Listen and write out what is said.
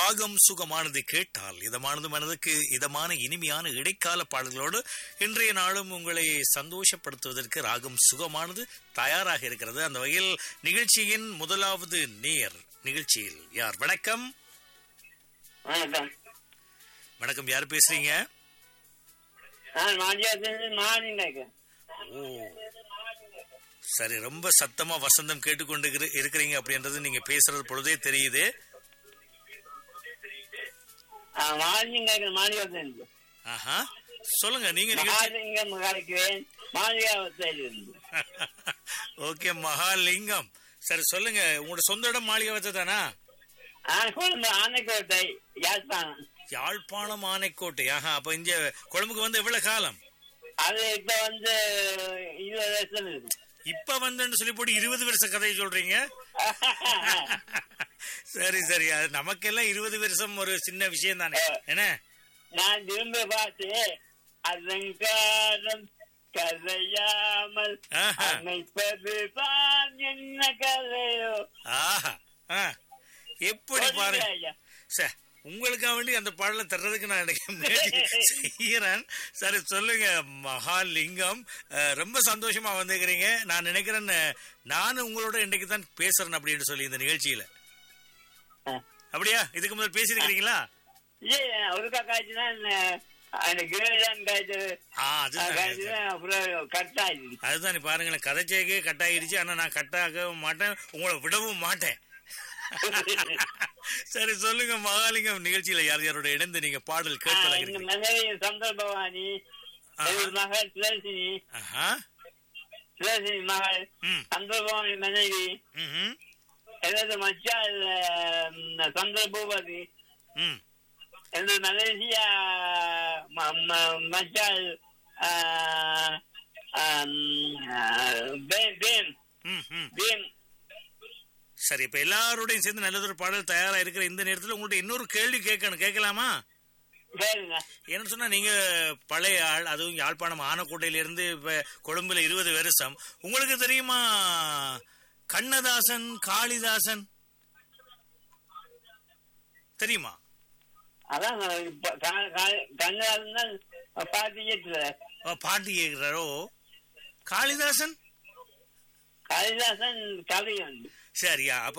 ராகம் சுகமானது கேட்டால் இதமானது மனதுக்கு இதமான இனிமையான இடைக்கால பாடல்களோடு இன்றைய நாளும் உங்களை சந்தோஷப்படுத்துவதற்கு ராகம் சுகமானது தயாராக இருக்கிறது அந்த வகையில் நிகழ்ச்சியின் முதலாவது நேர் நிகழ்ச்சியில் யார் வணக்கம் வணக்கம் வணக்கம் யார் பேசுறீங்க நான் மாநிலத்திலிருந்து மாநில ஓ சரி ரொம்ப சத்தமா வசந்தம் கேட்டுக்கொண்டு இரு- இருக்கிறீங்க அப்படின்றது நீங்க பேசுறது பொழுதே தெரியுது மாநில மாநிலத்திலிருந்து ஆஹா சொல்லுங்க நீங்க நிகழ்ச்சி மகாலிங்கம் கலைக்கிறேன் மாநிலத்திலிருந்து ஓகே மகாலிங்கம் சரி சொல்லுங்க உங்களோட சொந்த இடம் மாளிகை தானா நான் கொழும்பு ஆனைக்கோட்டை யாழ்ப்பாணம் யாழ்ப்பாணம் ஆனைக்கோட்டை ஆஹா அப்ப இங்க கொழும்புக்கு வந்து எவ்வளவு காலம் அது இப்ப வந்து இருபது வருஷம் இருக்கு இப்ப வந்துன்னு சொல்லி போட்டு இருபது வருஷ கதையை சொல்றீங்க சரி சரி அது நமக்கெல்லாம் இருபது வருஷம் ஒரு சின்ன விஷயம் தானே என்ன நான் திரும்ப பார்த்து அலங்காரம் கதையாமல் ஆஹா. அமைப்பது தான் என்ன கதையோ ஆஹா ஆ. எப்படி பாருங்க சொல்லுங்க ஐயா. சே உங்களுக்காக வேண்டி அந்த பாடலை தர்றதுக்கு நான் எனக்கு முயற்சி செய்யறேன் சரி சொல்லுங்க மகாலிங்கம் அஹ், ரொம்ப சந்தோஷமா வந்துக்கிறீங்க நான் நினைக்கிறேன் அஹ், நானும் உங்களோட இன்னைக்கு தான் பேசுறேன் அப்படின்னு சொல்லி இந்த நிகழ்ச்சியில ஆ. அப்படியா இதுக்கு முதல் பேசியிருக்கிறீங்களா இல்ல ஒருக்கா காய்ச்சினா அந்த கிரேதான் காய்ச்சது ஆ அதுதான் காய்ச்சது அப்புறம் கட் ஆயிடுச்சு அதுதான் நீ பாருங்களேன் கதைச்சேக்கே கட் ஆயிடுச்சு ஆனா நான் கட்டாக மாட்டேன் உங்களை விடவும் மாட்டேன் சரி சொல்லுங்க மகாலிங்கம் நிகழ்ச்சியில யார் யாரோட இணைந்து நீங்க பாடல் கேட்டு இந்த பழகிறீங்க மனைவி சந்தர் பவானி எனது மகள் சுதர்சினி ஆஹா சுதர்சினி மகள் ம் சந்தர் பவானி மனைவி ம்ஹும். எனது மச்சால் அஹ், சந்தர் பூபதி ம் எனது மலேசியா ம- ம- மச்சால் அஹ், அம், அஹ், பேம் பேம் ம் ம் பேம் சரி இப்ப எல்லாரோடையும் சேர்ந்து நல்லதொரு பாடல் தயாரா இருக்கிற இந்த நேரத்துல உங்கள்ட்ட இன்னொரு கேள்வி கேட்கணும் கேட்கலாமா சரிங்க என்ன சொன்னா நீங்க பழைய ஆள் அதுவும் யாழ்ப்பாணம் ஆனக்கோட்டையில இருந்து இப்ப கொழும்புல இருபது வருஷம் உங்களுக்கு தெரியுமா கண்ணதாசன் காளிதாசன் தெரியுமா அதான் இப்ப கா- கா- கண்ணாடினா பாட்டு கேட்டுல ஓ, பாட்டு கேட்கிறாரோ காளிதாசன் காளிதாசன் கவிஞன் சரியா அப்ப